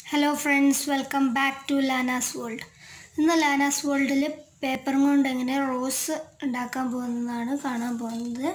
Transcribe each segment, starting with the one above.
hello friends welcome back to Lana's world ഇന്ന് Lana's വേൾഡിൽ paper കൊണ്ട് എങ്ങനെ റോസ് ഉണ്ടാക്കാൻ പോകുന്നതാണ് കാണാൻ പോകുന്നത്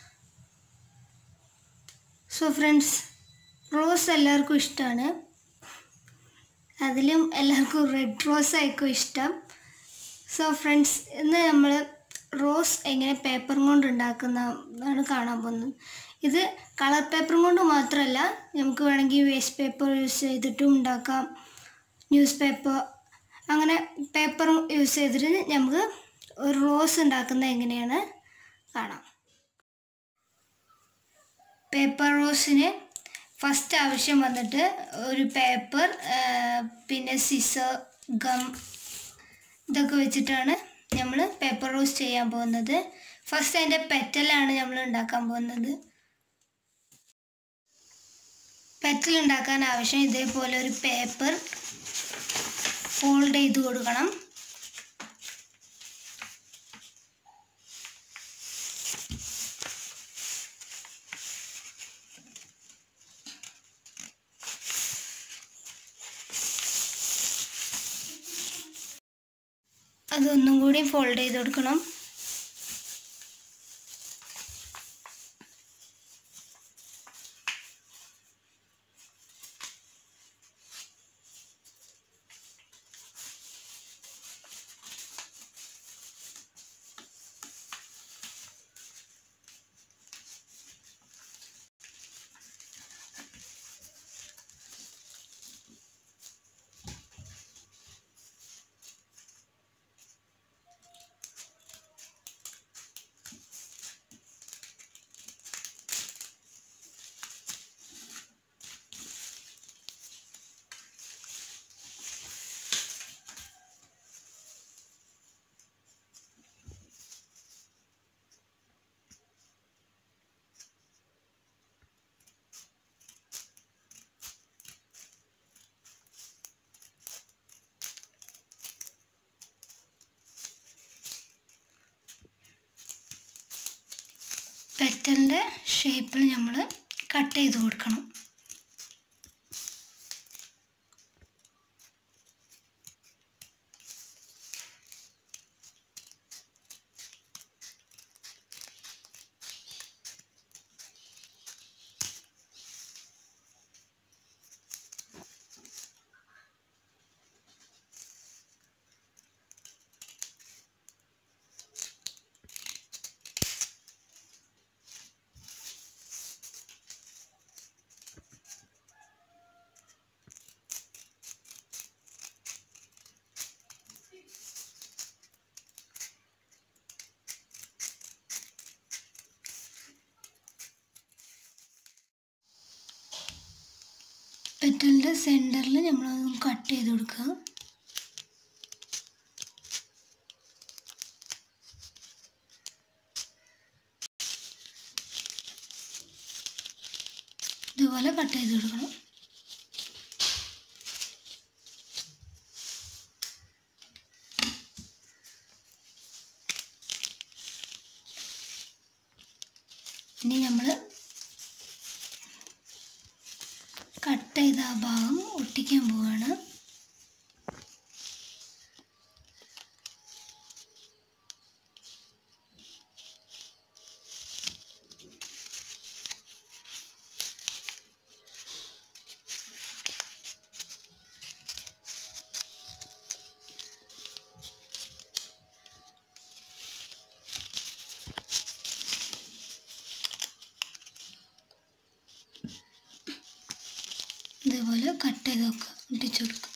സോ ഫ്രണ്ട്സ് റോസ് എല്ലാവർക്കും ഇഷ്ടമാണ് അതിലും എല്ലാവർക്കും റെഡ് റോസ് ആയിരിക്കും ഇഷ്ടം സോ ഫ്രണ്ട്സ് ഇന്ന് നമ്മൾ റോസ് എങ്ങനെ പേപ്പർ കൊണ്ട് ഉണ്ടാക്കുന്നതാണ് കാണാൻ പോകുന്നത് ഇത് കളർ പേപ്പർ കൊണ്ട് മാത്രമല്ല നമുക്ക് വേണമെങ്കിൽ വേസ്റ്റ് പേപ്പർ യൂസ് ചെയ്തിട്ടും ഉണ്ടാക്കാം ന്യൂസ് പേപ്പർ അങ്ങനെ പേപ്പർ യൂസ് ചെയ്തിട്ട് നമുക്ക് ഒരു റോസ് ഉണ്ടാക്കുന്നത് എങ്ങനെയാണ് കാണാം പേപ്പർ റോസിന് ഫസ്റ്റ് ആവശ്യം വന്നിട്ട് ഒരു പേപ്പർ പിന്നെ സിസർ ഗം ഇതൊക്കെ വെച്ചിട്ടാണ് നമ്മൾ പേപ്പർ റോസ് ചെയ്യാൻ പോകുന്നത് ഫസ്റ്റ് അതിൻ്റെ പെറ്റലാണ് നമ്മൾ ഉണ്ടാക്കാൻ പോകുന്നത് പെറ്റൽ ഉണ്ടാക്കാൻ ആവശ്യം ഇതേപോലെ ഒരു പേപ്പർ ഫോൾഡ് ചെയ്ത് കൊടുക്കണം അതൊന്നും കൂടി ഫോൾഡ് ചെയ്ത് കൊടുക്കണം പെറ്റലിൻ്റെ ഷേപ്പിൽ നമ്മൾ കട്ട് ചെയ്ത് കൊടുക്കണം പെറ്റലിൻ്റെ സെൻറ്ററിൽ നമ്മളതൊന്ന് കട്ട് ചെയ്ത് കൊടുക്കുക ഇതുപോലെ കട്ട് ചെയ്ത് കൊടുക്കണം ഇനി നമ്മൾ കട്ട് ചെയ്ത ആ ഭാഗം ഒട്ടിക്കാൻ പോവാണ് ഇതേപോലെ കട്ട് ചെയ്ത് വെക്കുക ഒട്ടിച്ചു കൊടുക്കുക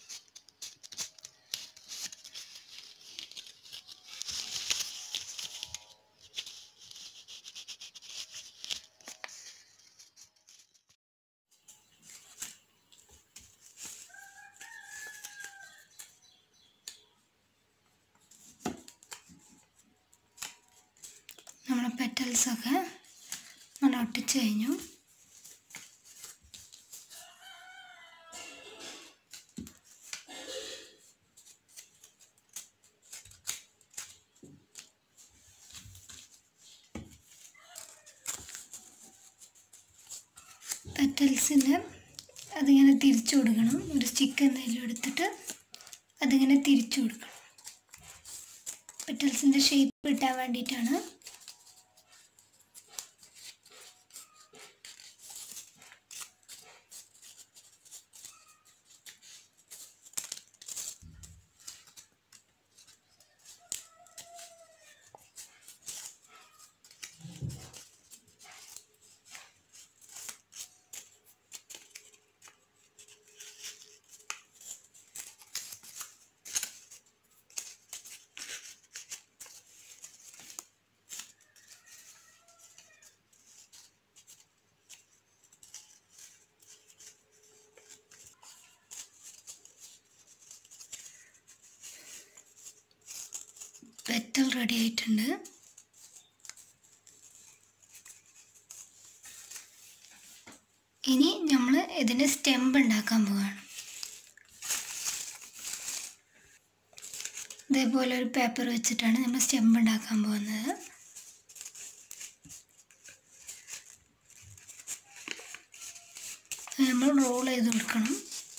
നമ്മുടെ പെറ്റൽസൊക്കെ നമ്മൾ ഒട്ടിച്ച് കഴിഞ്ഞു പെറ്റൽസിൻ്റെ അത് അതിങ്ങനെ തിരിച്ചു കൊടുക്കണം ഒരു സ്റ്റിക്ക് എന്തെങ്കിലും എടുത്തിട്ട് അതിങ്ങനെ തിരിച്ചു കൊടുക്കണം പെറ്റൽസിൻ്റെ ഷേപ്പ് കിട്ടാൻ വേണ്ടിയിട്ടാണ് പെറ്റൽ റെഡി ആയിട്ടുണ്ട് ഇനി നമ്മൾ ഇതിൻ്റെ സ്റ്റെമ്പ് ഉണ്ടാക്കാൻ പോവുകയാണ് ഇതേപോലെ ഒരു പേപ്പർ വെച്ചിട്ടാണ് നമ്മൾ സ്റ്റെമ്പ് ഉണ്ടാക്കാൻ പോകുന്നത് നമ്മൾ റോൾ ചെയ്ത് കൊടുക്കണം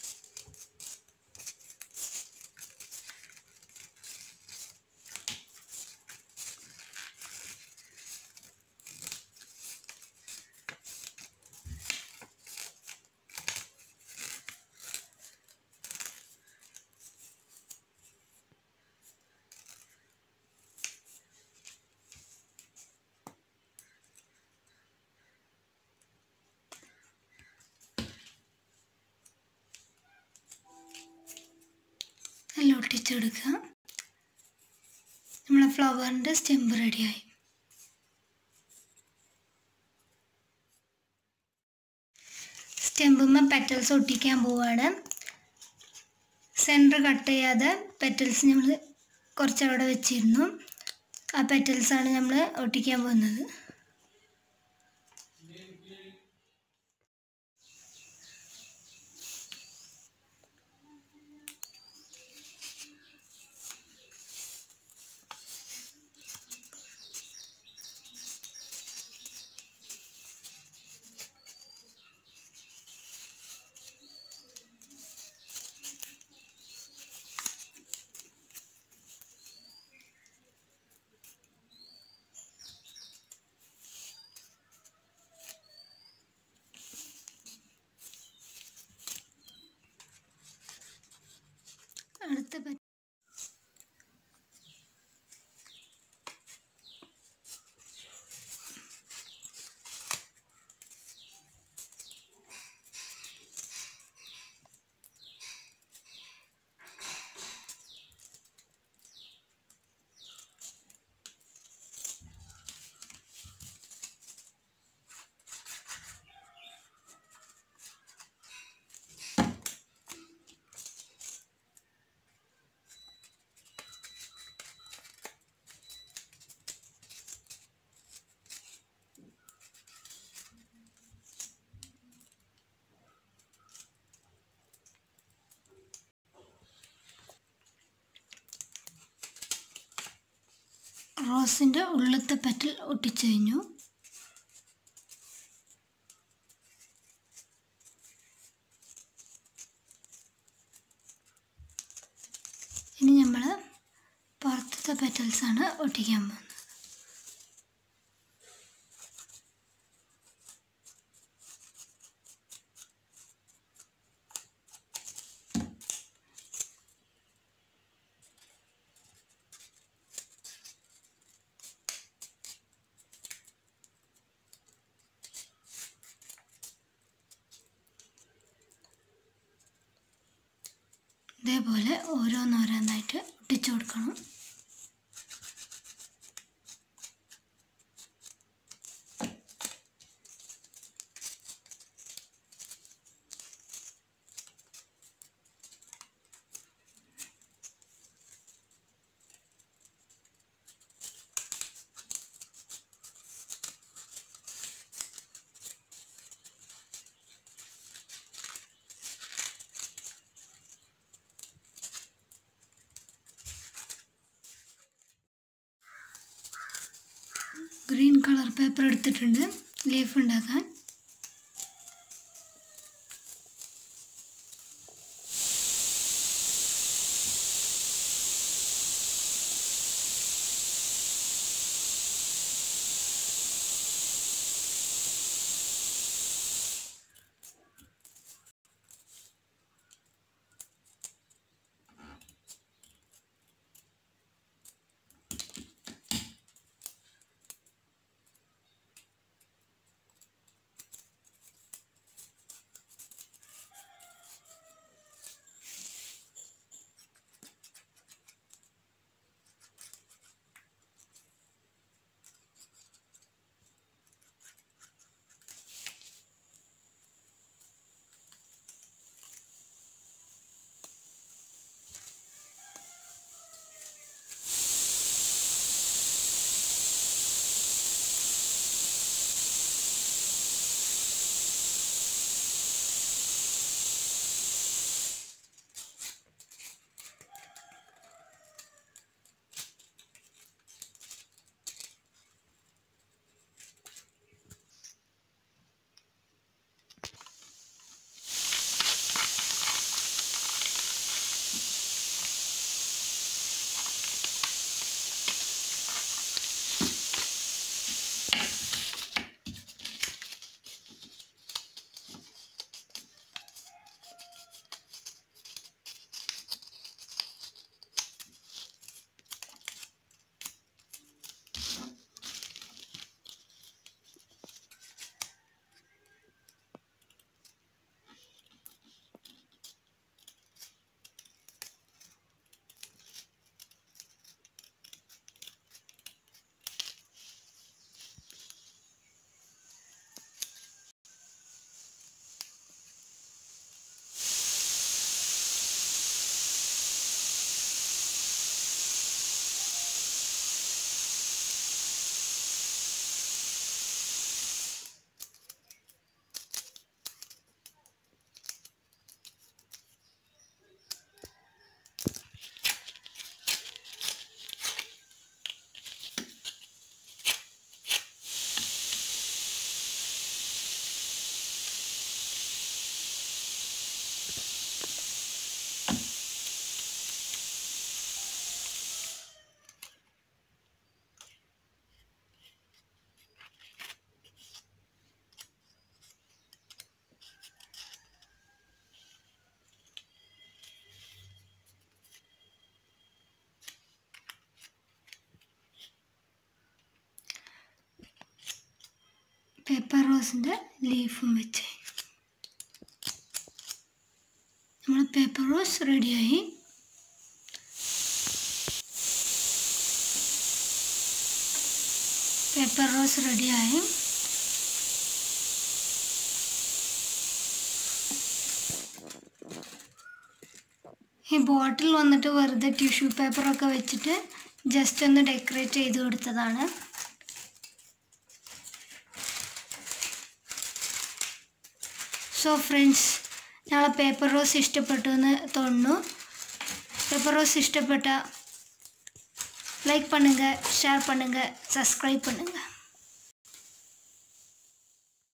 നല്ല ഒട്ടിച്ചെടുക്കുക നമ്മളെ ഫ്ലവറിൻ്റെ സ്റ്റെമ്പ് റെഡിയായി സ്റ്റെമ്പുമ്മ പെറ്റൽസ് ഒട്ടിക്കാൻ പോവാണ് സെൻറ്റർ കട്ട് ചെയ്യാതെ പെറ്റൽസ് നമ്മൾ കുറച്ച് അവിടെ വെച്ചിരുന്നു ആ പെറ്റൽസാണ് നമ്മൾ ഒട്ടിക്കാൻ പോകുന്നത് അടുത്ത പെ റോസിൻ്റെ ഉള്ളത്തെ പെറ്റൽ ഒട്ടിച്ചു കഴിഞ്ഞു ഇനി നമ്മൾ പുറത്തത്തെ പെറ്റൽസാണ് ഒട്ടിക്കാൻ പോകുന്നത് ഇതേപോലെ ഓരോന്നോരോന്നായിട്ട് ഒട്ടിച്ചു കൊടുക്കണം ഗ്രീൻ കളർ പേപ്പർ എടുത്തിട്ടുണ്ട് ലീഫ് ഉണ്ടാക്കാൻ പേപ്പർ റോസിൻ്റെ ലീഫും വെച്ച് നമ്മൾ പേപ്പർ റോസ് റെഡിയായി പേപ്പർ റോസ് റെഡിയായി ഈ ബോട്ടിൽ വന്നിട്ട് വെറുതെ ടിഷ്യൂ പേപ്പറൊക്കെ വെച്ചിട്ട് ജസ്റ്റ് ഒന്ന് ഡെക്കറേറ്റ് ചെയ്ത് കൊടുത്തതാണ് സോ ഫ്രണ്ട്സ് ഞങ്ങളെ പേപ്പർ റോസ് ഇഷ്ടപ്പെട്ടു എന്ന് തോന്നുന്നു പേപ്പർ റോസ് ഇഷ്ടപ്പെട്ട லைக் பண்ணுங்கள் ஷேர் பண்ணுங்கள் சப்ஸ்கிரைப் பண்ணுங்கள்